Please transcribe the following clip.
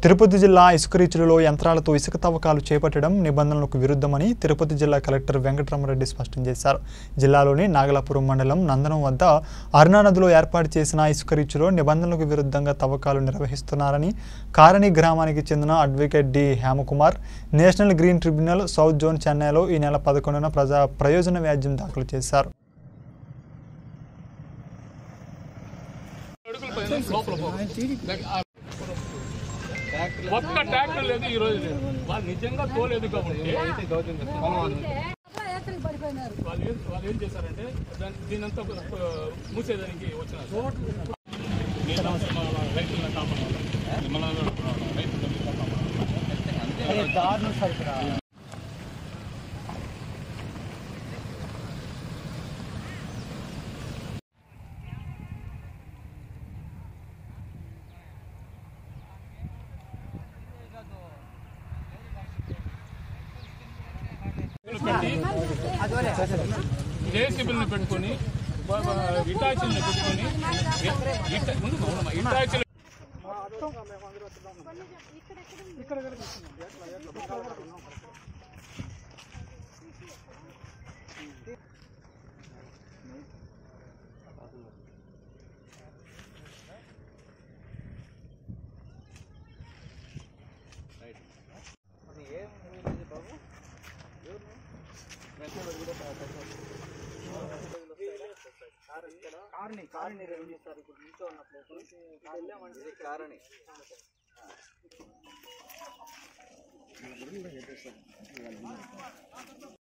తిరుపతి జిల్లా ఇసుక రీచులలో యంత్రాలతో ఇసుక తవ్వకాలు చేపట్టడం నిబంధనలకు విరుద్ధమని తిరుపతి జిల్లా కలెక్టర్ వెంకటరామరెడ్డి స్పష్టం చేశారు జిల్లాలోని నాగలాపురం మండలం నందనం వద్ద అరుణా నదిలో ఏర్పాటు చేసిన ఇసుక రీచులో నిబంధనలకు విరుద్ధంగా తవ్వకాలు నిర్వహిస్తున్నారని కారణి గ్రామానికి చెందిన advocate D Hemakumar national green tribunal south zone చెన్నైలో ఈ నెల పదకొండున ప్రజా ప్రయోజన వ్యాజ్యం దాఖలు చేశారు అడుగులు పైన లోపల పో. ఆ- ఒక్క ట్రాక్టర్ లేదు ఈ రోజు లేదు వాళ్ళు నిజంగా తోలేదు కాబట్టి వాళ్ళు ఏం వాళ్ళు ఏం చేశారంటే దాన్ని దీనంతా ఆ, మూసేదానికి వచ్చినారు నేను మన రైతులను కాపాడాలి మన రైతులను కాపాడాలి జేసీబీలను పెట్టుకొని ఇటాచీలను పెట్టుకొని ఇట- ముందు పోనమ్మా, ఇటాచీలు కారణి